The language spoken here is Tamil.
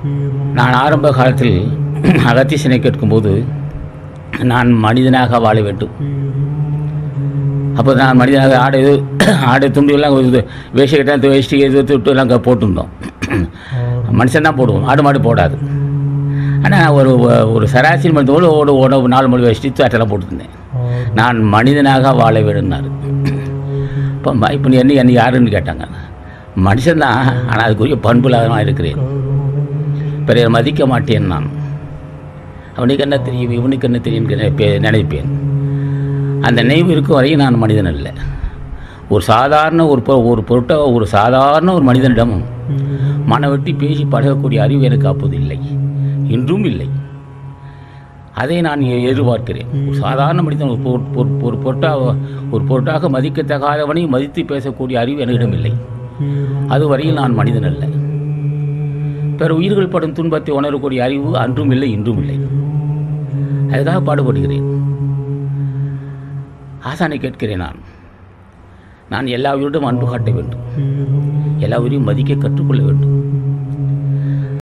நான் ஆரம்ப காலத்தில் அகத்தீசனை கேட்கும்போது நான் மனிதனாக வாழ வேண்டும் அப்போ நான் மனிதனாக ஆடை இது ஆடை துண்டுகள்லாம் இது வேஷ்டி கட்ட வேஷ்டி இது துட்டு எல்லாம் அங்கே போட்டிருந்தோம் மனுஷன் தான் போடுவோம் ஆடு மாடு போடாது ஆனால் ஒரு ஒரு சராசரி மனிதோடு ஓடு ஓட நாலு மணி வேஷ்டி சட்டெல்லாம் போட்டுருந்தேன் நான் மனிதனாக வாழ வேணும்னாரு இப்போ ம- இப்போ நீ என்ன என்ன யாருன்னு கேட்டாங்க மனுஷன்தான் ஆனால் அதுக்குரிய பண்புலாக இருக்கிறேன் பிறரை மதிக்க மாட்டேன் நான் அவனுக்கு என்ன தெரியும் இவனுக்கு என்ன தெரியும் நினைப்பே- நினைப்பேன் அந்த நினைவு இருக்கும் வரையும் நான் மனிதன் அல்ல ஒரு சாதாரண ஒரு பொ- ஒரு பொருட்ட ஒரு சாதாரண ஒரு மனிதனிடம் மனவெட்டி பேசி பழகக்கூடிய அறிவு எனக்கு அப்போது இல்லை இன்றும் இல்லை அதை நான் எ- எதிர்பார்க்கிறேன் ஒரு சாதாரண மனிதன் ஒரு பொரு- பொரு- ஒரு பொருட்டாக ஒரு பொருட்டாக மதிக்கத்தகாதவனை மதித்து பேசக்கூடிய அறிவு என்னிடம் இல்லை அதுவரையில் நான் மனிதன் அல்ல பிற உயிர்கள் படும் துன்பத்தை உணரக்கூடிய அறிவு அன்றும் இல்லை இன்றும் இல்லை அதுக்காக பாடுபடுகிறேன் ஆசானை கேட்கிறேன் நான் நான் எல்லா உயிரிடம் அன்பு காட்ட வேண்டும் எல்லா உயிரையும் மதிக்க கற்றுக்கொள்ள வேண்டும்